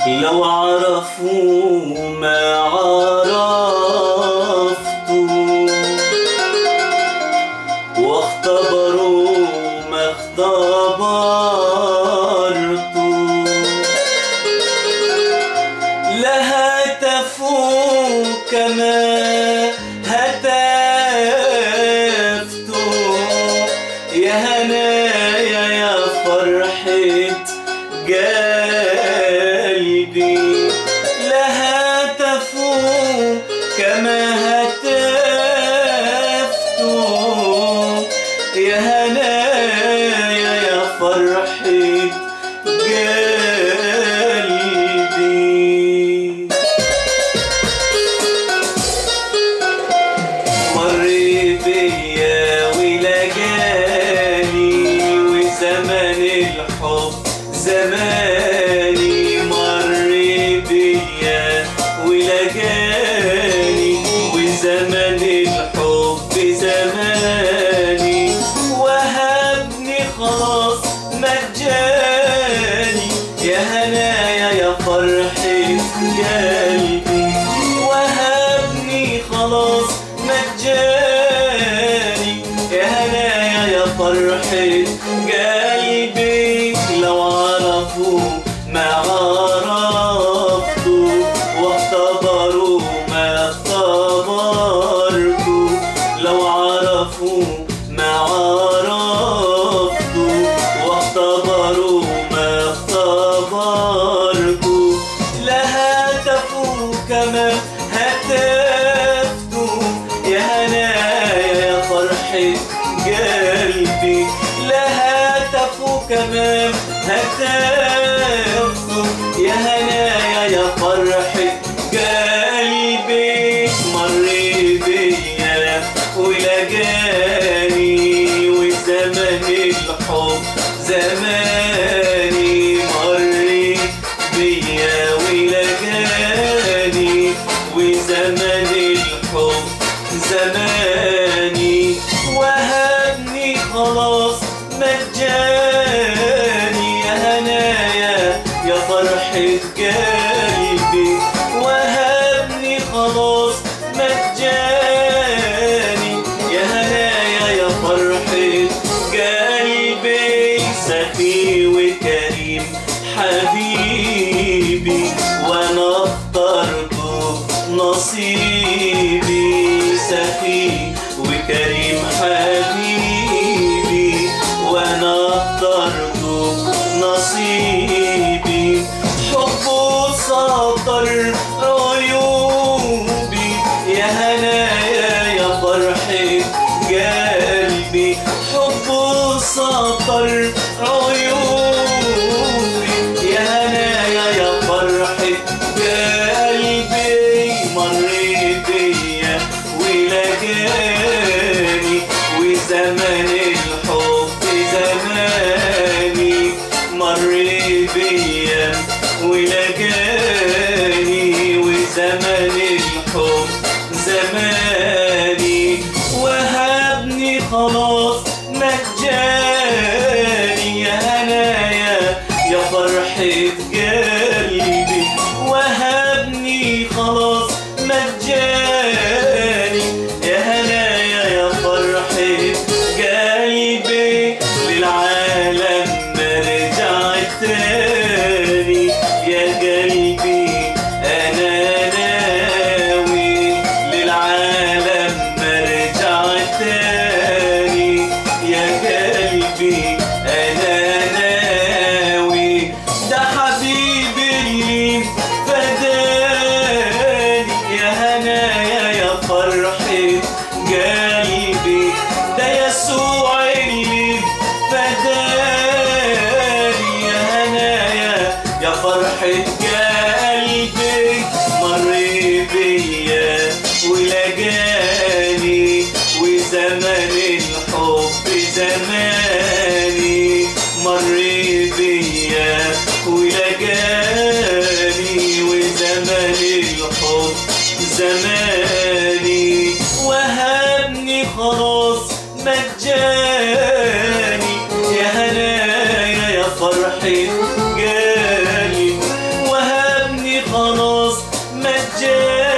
لو عرفوا ما عرفتوا واختبروا ما اختبرتوا لهتفوا كما هتفت يا هنايا يا فرحة قلبي لهتفوا كما هتفت يا هنايا يا فرحة قلبي مر بيا ولقاني وزمن الحب زماني مر بيا ولقاني وزمن الحب زماني وهبني خلاص مجاني يا هنايا يا فرحة قلبي وهبني خلاص مجاني يا هنايا يا فرحة قلبي لو عرفوا ما عرفتوا واختبروا ما اختبرتوا لو عرفوا ما عرفتوا واختبروا ما اختبرتوا لهتفوا كما هتفتوا يا هنايا يا فرحة قلبي لهتفوا كما هتفتوا يا هنايا يا فرحة قلبي مر بيا ولقاني وزمن الحب زماني مر بيا ولقاني وزمن الحب زماني وهبني خلاص مجاني يا هنايا يا فرحة قلبي وهبني خلاص مجاني يا هنايا يا فرحة قلبي سخي وكريم حبيبي وانا اخترته نصيبي سخي وكريم حبيبي وانا اخترته نصيبي حبه سطر عيوبي يا هنايا يا فرحة قلبي حبه سطر عيوبي يا هنايا يا فرحة قلبي مر بيا ولقاني وزمن الحب زماني مر بيا ولقاني وزمن الحب زماني وهبني خلاص مجاني يا هنايا يا فرحة قلبي وهبني خلاص مجاني يا هنايا يا فرحة قلبي للعالم مرجع تاني يا قلبي أنا ناوي للعالم مرجع تاني يا قلبي أنا ناوي ده حبيبي اللي فداني يا هنايا يا فرحة قلبي ده يسوع اللي فداني يا هنايا يا فرحة قلبي مر بيا ولقاني وزمن الحب زماني مر بيا ولقاني وزمن الحب زماني وهبني خلاص مجاني يا هنايا يا فرحة قلبي وهبني السجاد